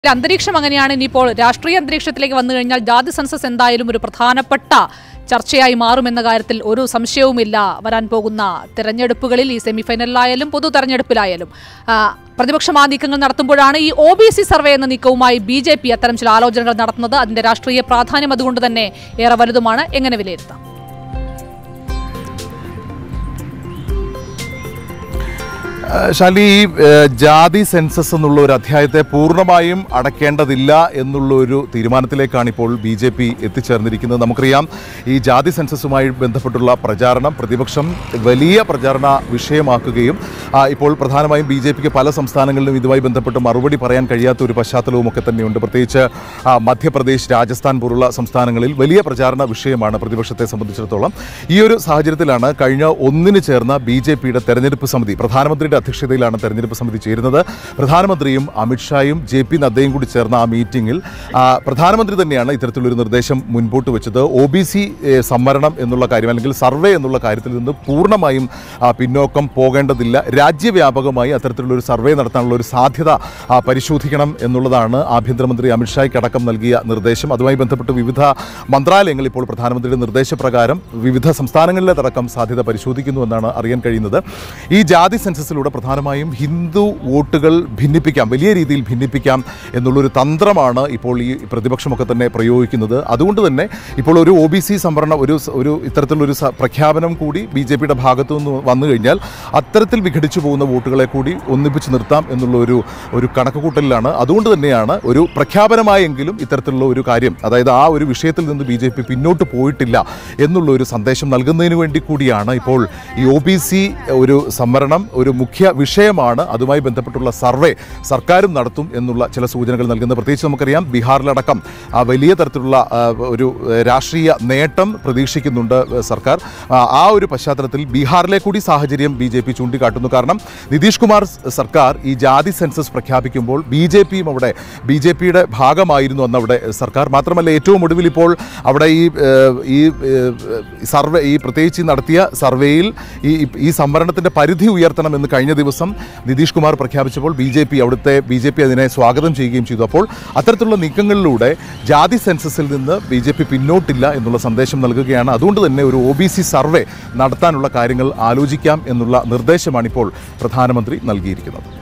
അന്തരീക്ഷം അങ്ങനെയാണ് ഇനിയിപ്പോൾ രാഷ്ട്രീയ അന്തരീക്ഷത്തിലേക്ക് വന്നു കഴിഞ്ഞാൽ ജാതി സെൻസസ് എന്തായാലും ഒരു പ്രധാനപ്പെട്ട ചർച്ചയായി മാറുമെന്ന കാര്യത്തിൽ ഒരു സംശയവുമില്ല വരാൻ പോകുന്ന തെരഞ്ഞെടുപ്പുകളിൽ ഈ സെമിഫൈനലിലായാലും പൊതു തെരഞ്ഞെടുപ്പിലായാലും ആ, പ്രതിപക്ഷം ആ നീക്കങ്ങൾ നടത്തുമ്പോഴാണ് ഈ ഒ ബി സി സർവേ എന്ന നീക്കവുമായി ബി ജെ പി അത്തരം ചില ആലോചനകൾ നടത്തുന്നത് അതിന്റെ രാഷ്ട്രീയ പ്രാധാന്യം അതുകൊണ്ട് തന്നെ ഏറെ വലുതുമാണ് എങ്ങനെ വിലയിരുത്താം ഏഹ് ശാലി ഈ ഏഹ് ജാതി സെൻസസ് എന്നുള്ള ഒരു അധ്യായത്തെ പൂർണ്ണമായും അടക്കേണ്ടതില്ല എന്നുള്ള ഒരു തീരുമാനത്തിലേക്കാണ് ഇപ്പോൾ ബി ജെ പി എത്തിച്ചേർന്നിരിക്കുന്നത് നമുക്കറിയാം ഈ ജാതി സെൻസസുമായി ബന്ധപ്പെട്ടുള്ള പ്രചാരണം പ്രതിപക്ഷം വലിയ പ്രചാരണ വിഷയമാക്കുകയും ആ, ഇപ്പോൾ പ്രധാനമായും ബി ജെ പിക്ക് പല സംസ്ഥാനങ്ങളിലും ഇതുമായി ബന്ധപ്പെട്ട് മറുപടി പറയാൻ കഴിയാത്ത ഒരു പശ്ചാത്തലവും ഒക്കെ തന്നെയുണ്ട് പ്രത്യേകിച്ച് ആ, മധ്യപ്രദേശ് രാജസ്ഥാൻ പോലുള്ള സംസ്ഥാനങ്ങളിൽ വലിയ പ്രചാരണ വിഷയമാണ് പ്രതിപക്ഷത്തെ സംബന്ധിച്ചിടത്തോളം ഈ ഒരു സാഹചര്യത്തിലാണ് കഴിഞ്ഞ ഒന്നിന് ചേർന്ന ബി ജെ പിയുടെ തെരഞ്ഞെടുപ്പ് സമിതി പ്രധാനമന്ത്രിയുടെ അധ്യക്ഷതയിലാണ് തെരഞ്ഞെടുപ്പ് സമിതി ചേരുന്നത് പ്രധാനമന്ത്രിയും അമിത്ഷായും ജെ പി നദ്ദയും കൂടി ചേർന്ന ആ മീറ്റിംഗിൽ ആ, പ്രധാനമന്ത്രി തന്നെയാണ് ഇത്തരത്തിലൊരു നിർദ്ദേശം മുൻപോട്ട് വെച്ചത് ഒ ബി സി സംവരണം എന്നുള്ള കാര്യം അല്ലെങ്കിൽ സർവേ എന്നുള്ള കാര്യത്തിൽ നിന്ന് പൂർണ്ണമായും ആ, പിന്നോക്കം പോകേണ്ടതില്ല രാജ്യവ്യാപകമായി അത്തരത്തിലുള്ളൊരു സർവേ നടത്താനുള്ള ഒരു സാധ്യത ആ, പരിശോധിക്കണം എന്നുള്ളതാണ് ആഭ്യന്തരമന്ത്രി അമിത്ഷായ്ക്ക് അടക്കം നൽകിയ നിർദ്ദേശം അതുമായി ബന്ധപ്പെട്ട് വിവിധ മന്ത്രാലയങ്ങൾ ഇപ്പോൾ പ്രധാനമന്ത്രിയുടെ നിർദ്ദേശപ്രകാരം വിവിധ സംസ്ഥാനങ്ങളിലെ അടക്കം സാധ്യത പരിശോധിക്കുന്നു എന്നാണ് അറിയാൻ കഴിയുന്നത് ഈ ജാതി സെൻസസിലൂടെ പ്രധാനമായും ഹിന്ദു വോട്ടുകൾ ഭിന്നിപ്പിക്കാം വലിയ രീതിയിൽ ഭിന്നിപ്പിക്കാം എന്നുള്ളൊരു തന്ത്രമാണ് ഇപ്പോൾ ഈ പ്രതിപക്ഷമൊക്കെ തന്നെ പ്രയോഗിക്കുന്നത് അതുകൊണ്ട് തന്നെ ഇപ്പോൾ ഒരു ഒ ബി സി സംവരണ ഒരു സ- ഒരു ഇത്തരത്തിലൊരു സ- പ്രഖ്യാപനം കൂടി ബി ജെ പിയുടെ ഭാഗത്തു നിന്ന് വന്നു കഴിഞ്ഞാൽ അത്തരത്തിൽ വിഘടിച്ചു പോകുന്ന വോട്ടുകളെ കൂടി ഒന്നിപ്പിച്ച് നിർത്താം എന്നുള്ള ഒരു ഒരു കണക്കുകൂട്ടലിലാണ് അതുകൊണ്ട് തന്നെയാണ് ഒരു പ്രഖ്യാപനമായെങ്കിലും ഇത്തരത്തിലുള്ള ഒരു കാര്യം അതായത് ആ ഒരു വിഷയത്തിൽ നിന്ന് ബി ജെ പി പിന്നോട്ട് പോയിട്ടില്ല എന്നുള്ള ഒരു സന്ദേശം നൽകുന്നതിന് വേണ്ടി കൂടിയാണ് ഇപ്പോൾ ഈ ഒ ബി സി ഒരു സംവരണം ഒരു മുഖ്യ വിഷയമാണ് അതുമായി ബന്ധപ്പെട്ടുള്ള സർവേ സർക്കാരും നടത്തും എന്നുള്ള ചില സൂചനകൾ നൽകുന്നത് പ്രത്യേകിച്ച് നമുക്കറിയാം ബീഹാറിലടക്കം ആ വലിയ തരത്തിലുള്ള ആ, ഒരു ഏഹ്, രാഷ്ട്രീയ നേട്ടം പ്രതീക്ഷിക്കുന്നുണ്ട് ഏഹ്, സർക്കാർ ആ, ആ ഒരു പശ്ചാത്തലത്തിൽ ബീഹാറിലെ കൂടി സാഹചര്യം ബി ജെ പി ചൂണ്ടിക്കാട്ടുന്നു കാരണം നിതീഷ് കുമാർ സ് സർക്കാർ ഈ ജാതി സെൻസസ് പ്രഖ്യാപിക്കുമ്പോൾ ബി ജെ പിയും അവിടെ ബി ജെ പിയുടെ ഭാഗമായിരുന്നു അന്ന് അവിടെ സർക്കാർ മാത്രമല്ല ഏറ്റവും ഒടുവിൽ ഇപ്പോൾ അവിടെ ഈ ഏഹ്, ഈ ഏഹ്, സർവേ ഈ പ്രത്യേകിച്ച് ഈ നടത്തിയ സർവേയിൽ ഈ ഈ സംവരണത്തിൻ്റെ പരിധി ഉയർത്തണം എന്ന് കഴിഞ്ഞ ദിവസം നിതീഷ് കുമാർ പ്രഖ്യാപിച്ചപ്പോൾ ബി ജെ പി അവിടുത്തെ ബി ജെ പി അതിനെ സ്വാഗതം ചെയ്യുകയും ചെയ്തു അപ്പോൾ അത്തരത്തിലുള്ള നീക്കങ്ങളിലൂടെ ജാതി സെൻസസിൽ നിന്ന് ബി ജെ പി പിന്നോട്ടില്ല എന്നുള്ള സന്ദേശം നൽകുകയാണ് അതുകൊണ്ട് തന്നെ ഒരു ഒ ബി സി സർവേ നടത്താനുള്ള കാര്യങ്ങൾ ആലോചിക്കാം എന്നുള്ള നിർദ്ദേശമാണ് ഇപ്പോൾ പ്രധാനമന്ത്രി നൽകിയിരിക്കുന്നത്